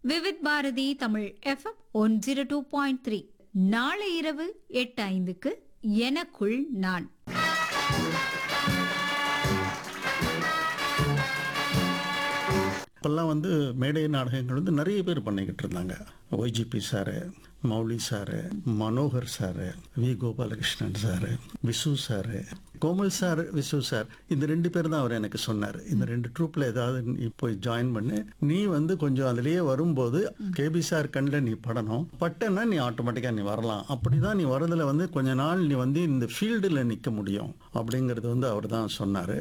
Vividh Bharati Tamil FM one zero two point three நாளை இரவு எட்டு ஐந்துக்கு எனக்குள் நான் அப்போல்லாம் வந்து மேடை நாடகங்கள் வந்து நிறைய பேர் பண்ணிக்கிட்டு இருந்தாங்க YGP sir Mouli sir Manohar sir V Gopalakrishnan sir Visu sir Komal sir Visu sir இந்த ரெண்டு பேர் தான் அவர் எனக்கு சொன்னார் இந்த ரெண்டு ட்ரூப்பில் ஏதாவது நீ போய் ஜாயின் பண்ணு நீ வந்து கொஞ்சம் அதுலேயே வரும்போது கேபி சார் கண்ணில் நீ படணும் பட்டன்னா நீ ஆட்டோமேட்டிக்காக நீ வரலாம் அப்படி தான் நீ வரதுல வந்து கொஞ்ச நாள் நீ வந்து இந்த ஃபீல்டில் நிற்க முடியும் அப்படிங்கிறது வந்து அவர் தான் சொன்னார்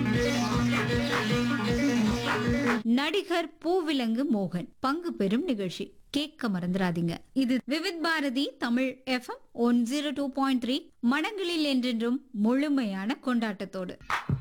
நடிகர் பூவிலங்கு மோகன் பங்கு பெறும் நிகழ்ச்சி கேட்க மறந்துடாதீங்க இது Vividh Bharati Tamil FM one zero two point three மனங்களில் என்றென்றும் முழுமையான கொண்டாட்டத்தோடு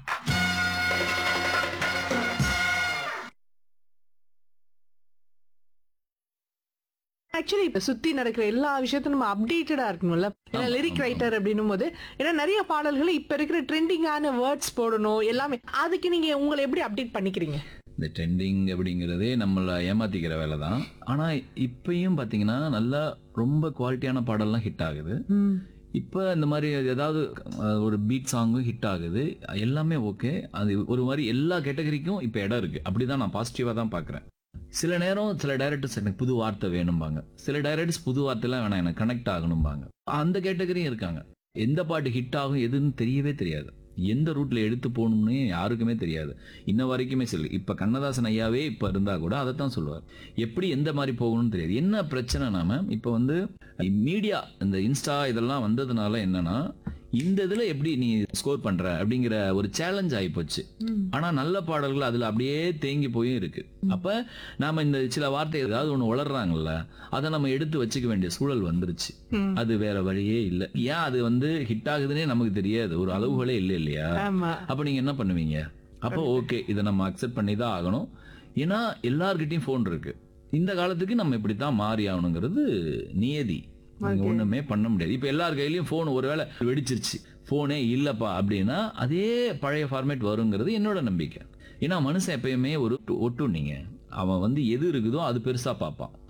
ஆக்சுவலி இப்ப சுத்தி நடக்கிற எல்லா விஷயத்தையும் நம்ம அப்டேட்டடா இருக்கணும்ல ஏன்னா லிரிக் ரைட்டர் அப்படின்னும் போது ஏன்னா நிறைய பாடல்கள் இப்ப இருக்கிற ட்ரெண்டிங்கான வேர்ட்ஸ் போடணும் எல்லாமே அதுக்கு நீங்க உங்களை எப்படி அப்டேட் பண்ணிக்கிறீங்க இந்த ட்ரெண்டிங் அப்படிங்கிறதே நம்மளை ஏமாத்திக்கிற வேலை தான் ஆனால் இப்பயும் பார்த்தீங்கன்னா நல்லா ரொம்ப குவாலிட்டியான பாடல்லாம் ஹிட் ஆகுது இப்போ இந்த மாதிரி ஏதாவது அஹ், ஒரு பீட் சாங்கும் ஹிட் ஆகுது எல்லாமே ஓகே அது ஒரு மாதிரி எல்லா கேட்டகரிக்கும் இப்போ இடம் இருக்கு அப்படிதான் நான் பாசிட்டிவாக தான் பார்க்குறேன் சில நேரம் சில டைரக்டர்ஸ் எனக்கு புது வார்த்தை வேணும்பாங்க சில டைரக்டர்ஸ் புது வார்த்தைலாம் வேணாம் எனக்கு கனெக்ட் ஆகணும்பாங்க அந்த கேட்டகரியும் இருக்காங்க எந்த பாட்டு ஹிட் ஆகும் எதுன்னு தெரியவே தெரியாது எந்த ரூட்ல எடுத்து போகணும்னு யாருக்குமே தெரியாது இன்ன வரைக்குமே சொல்லு இப்ப கண்ணதாசன் ஐயாவே இப்ப இருந்தா கூட அதைத்தான் சொல்லுவார் எப்படி எந்த மாதிரி போகணும்னு தெரியாது என்ன பிரச்சனை நாம இப்ப வந்து மீடியா இந்த இன்ஸ்டா இதெல்லாம் வந்ததுனால என்னன்னா இந்த இதுல எப்படி நீ ஸ்கோர் பண்ற அப்படிங்கிற ஒரு சேலஞ்ச் ஆகி போச்சு ஆனா நல்ல பாடல்கள் அதுல அப்படியே தேங்கி போயும் இருக்கு அப்ப நாம இந்த சில வார்த்தை ஏதாவது ஒண்ணு வளர்றாங்கல்ல அதை நம்ம எடுத்து வச்சுக்க வேண்டிய சூழல் வந்துருச்சு அது வேற வழியே இல்ல ஏன் அது வந்து ஹிட் ஆகுதுன்னே நமக்கு தெரியாது ஒரு அளவுகளே இல்லை இல்லையா ஆமா அப்ப நீங்க என்ன பண்ணுவீங்க அப்போ ஓகே இதை நம்ம அக்செப்ட் பண்ணி தான் ஆகணும் ஏன்னா எல்லார்கிட்டயும் ஃபோன் இருக்கு இந்த காலத்துக்கு நம்ம இப்படித்தான் மாறி ஆகணுங்கிறது நியதி நீங்க ஒண்ணுமே பண்ண முடியாது இப்ப எல்லார் கையிலயும் போன் ஒருவேளை வெடிச்சிருச்சு போனே இல்லப்பா அப்படின்னா அதே பழைய ஃபார்மேட் வருங்கிறது என்னோட நம்பிக்கை ஏன்னா மனுஷன் எப்பயுமே ஒரு ஒட்டு- ஒட்டுண்ணீங்க அவன் வந்து எது இருக்குதோ அது பெருசா பார்ப்பான்